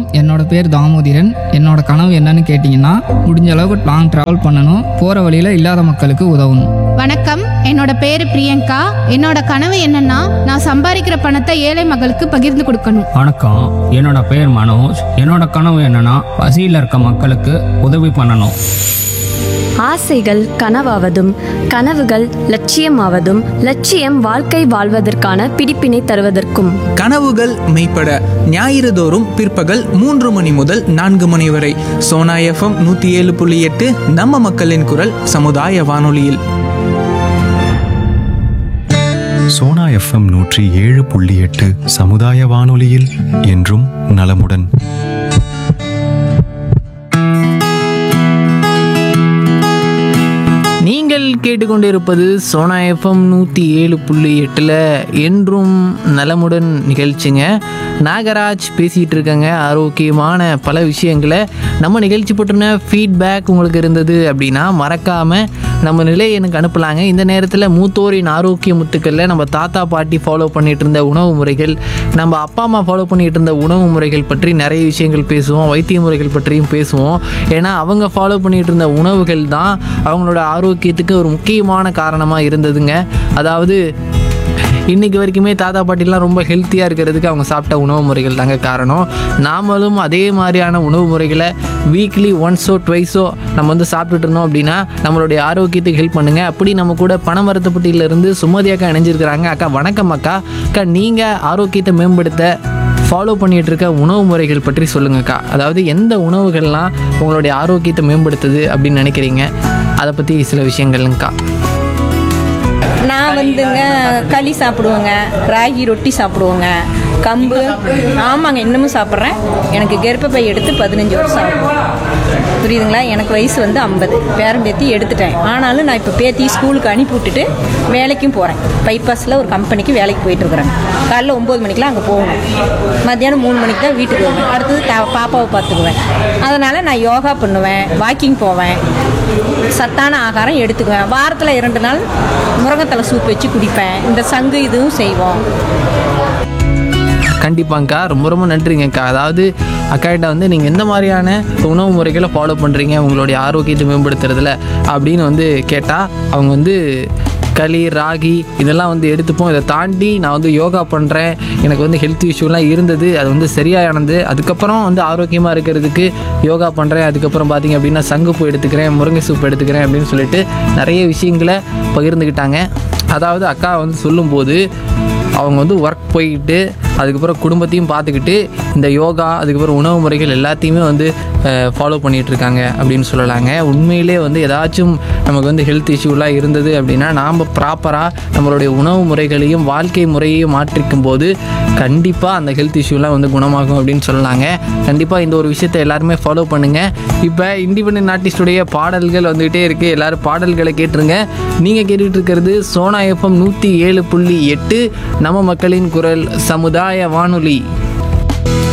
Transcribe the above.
என்னோட பேர் தாமோதிரன் என்னோட கனவு என்னன்னு கேட்டிங்கன்னா முடிஞ்ச அளவுக்கு லாங் ட்ராவல் பண்ணணும் போகிற வழியில் இல்லாத மக்களுக்கு உதவணும் வணக்கம் என்னோட பேரு பிரியங்கா என்னோட கனவு என்னன்னா நான் சம்பாதிக்கிற பணத்தை ஏழை மக்களுக்கு பகிர்ந்து கொடுக்கணும் வணக்கம் என்னோட பேர் மனோஜ் என்னோட கனவு என்னன்னா பசியில் இருக்க மக்களுக்கு உதவி பண்ணணும் ஆசைகள் கனவாவதும் கனவுகள் லட்சியமாவதும் லட்சியம் வாழ்க்கை வாழ்வதற்கான பிடிப்பினை தருவதற்கும் கனவுகள் மெய்ப்பட ஞாயிறு தோறும் பிற்பகல் மூன்று மணி முதல் நான்கு மணி வரை சோனா எஃப்எம் நூற்றி ஏழு புள்ளி எட்டு நம்ம மக்களின் குரல் சமுதாய வானொலியில் சோனா எஃப்எம் நூற்றி ஏழு புள்ளி எட்டு சமுதாய வானொலியில் என்றும் நலமுடன் நீங்கள் கேட்டுக்கொண்டிருப்பது சோனா எஃப்எம் நூற்றி ஏழு புள்ளி எட்டில் என்றும் நலமுடன் நிகழ்ச்சிங்க நாகராஜ் பேசிகிட்டு இருக்கங்க ஆரோக்கியமான பல விஷயங்களை நம்ம நிகழ்ச்சி பற்றின ஃபீட்பேக் உங்களுக்கு இருந்தது அப்படின்னா மறக்காமல் நம்ம நிலையை எனக்கு அனுப்பலாங்க இந்த நேரத்தில் மூத்தோரின் ஆரோக்கிய முத்துக்களில் நம்ம தாத்தா பாட்டி ஃபாலோ பண்ணிட்டு இருந்த உணவு முறைகள் நம்ம அப்பா அம்மா ஃபாலோ பண்ணிட்டு இருந்த உணவு முறைகள் பற்றி நிறைய விஷயங்கள் பேசுவோம் வைத்திய முறைகள் பற்றியும் பேசுவோம் ஏன்னா அவங்க ஃபாலோ பண்ணிட்டு இருந்த உணவுகள் தான் அவங்களோட ஆரோக்கியத்துக்கு ஒரு முக்கியமான காரணமாக இருந்ததுங்க அதாவது இன்னைக்கு வரைக்குமே தாத்தா பாட்டிலாம் ரொம்ப ஹெல்த்தியாக இருக்கிறதுக்கு அவங்க சாப்பிட்ட உணவு முறைகள் தாங்க காரணம் நாமளும் அதே மாதிரியான உணவு முறைகளை வீக்லி ஒன்ஸோ ட்வைஸோ நம்ம வந்து சாப்பிட்டுட்டு இருந்தோம் அப்படின்னா நம்மளுடைய ஆரோக்கியத்துக்கு ஹெல்ப் பண்ணுங்க அப்படி நம்ம கூட பணமரத்துப்பட்டியிலேருந்து சுமதி அக்கா இணைஞ்சிருக்கிறாங்க அக்கா வணக்கம் அக்கா அக்கா நீங்கள் ஆரோக்கியத்தை மேம்படுத்த ஃபாலோ பண்ணிட்டு இருக்க உணவு முறைகள் பற்றி சொல்லுங்கக்கா அதாவது எந்த உணவுகள்லாம் உங்களுடைய ஆரோக்கியத்தை மேம்படுத்துது அப்படின்னு நினைக்கிறீங்க அதை பற்றி சில விஷயங்கள்ங்கக்கா நான் வந்துங்க களி சாப்பிடுவேங்க ராகி ரொட்டி சாப்பிடுவேங்க கம்பு ஆமாங்க இன்னமும் சாப்பிட்றேன் எனக்கு கர்ப்பப்பை எடுத்து பதினஞ்சு வருஷம் ஆகும் புரியுதுங்களா எனக்கு வயசு வந்து ஐம்பது பேரன் பேத்தி எடுத்துட்டேன் ஆனாலும் நான் இப்போ பேத்தி ஸ்கூலுக்கு அனுப்பி விட்டுட்டு வேலைக்கும் போகிறேன் பைபாஸில் ஒரு கம்பெனிக்கு வேலைக்கு போயிட்டு இருக்கிறேன் காலைல ஒம்பது மணிக்கெலாம் அங்கே போகணும் மத்தியானம் மூணு மணிக்கு தான் வீட்டுக்கு வருவேன் அடுத்தது த- பாப்பாவை பார்த்துக்குவேன் அதனால் நான் யோகா பண்ணுவேன் வாக்கிங் போவேன் சத்தான ஆகாரம் எடுத்துக்குவேன் வாரத்தில் இரண்டு நாள் முருங்கைத்தலை சூப் வச்சு குடிப்பேன் இந்த சங்கு இதுவும் செய்வோம் கண்டிப்பாங்க்கா ரொம்ப ரொம்ப நன்றிங்கக்கா அதாவது அக்காட்ட வந்து நீங்கள் எந்த மாதிரியான உணவு முறைகளை ஃபாலோ பண்ணுறீங்க உங்களுடைய ஆரோக்கியத்தை மேம்படுத்துறதுல அப்படின்னு வந்து கேட்டால் அவங்க வந்து களி ராகி இதெல்லாம் வந்து எடுத்துப்போம் இதை தாண்டி நான் வந்து யோகா பண்ணுறேன் எனக்கு வந்து ஹெல்த் இஷ்யூலாம் இருந்தது அது வந்து சரியானது அதுக்கப்புறம் வந்து ஆரோக்கியமாக இருக்கிறதுக்கு யோகா பண்ணுறேன் அதுக்கப்புறம் பார்த்தீங்க அப்படின்னா சங்குப்பூ எடுத்துக்கிறேன் முருங்கை சூப் எடுத்துக்கிறேன் அப்படின்னு சொல்லிட்டு நிறைய விஷயங்களை பகிர்ந்துக்கிட்டாங்க அதாவது அக்கா வந்து சொல்லும்போது அவங்க வந்து ஒர்க் போயிட்டு அதுக்கப்புறம் குடும்பத்தையும் பார்த்துக்கிட்டு இந்த யோகா அதுக்கப்புறம் உணவு முறைகள் எல்லாத்தையுமே வந்து ஃபாலோ பண்ணிகிட்டு இருக்காங்க அப்படின்னு சொல்லலாங்க உண்மையிலே வந்து ஏதாச்சும் நமக்கு வந்து ஹெல்த் இஷ்யூலாம் இருந்தது அப்படின்னா நாம் ப்ராப்பராக நம்மளுடைய உணவு முறைகளையும் வாழ்க்கை முறையையும் மாற்றிக்கும் போது கண்டிப்பாக அந்த ஹெல்த் இஷ்யூலாம் வந்து குணமாகும் அப்படின்னு சொல்லலாங்க கண்டிப்பாக இந்த ஒரு விஷயத்தை எல்லாருமே ஃபாலோ பண்ணுங்கள் இப்போ இண்டிபெண்ட் ஆர்டிஸ்டுடைய பாடல்கள் வந்துகிட்டே இருக்குது எல்லாரும் பாடல்களை கேட்டுருங்க நீங்கள் கேட்டுட்டு இருக்கிறது சோனா எஃப்எம் நூற்றி ஏழு புள்ளி எட்டு நம்ம மக்களின் குரல் சமுதாய வானொலி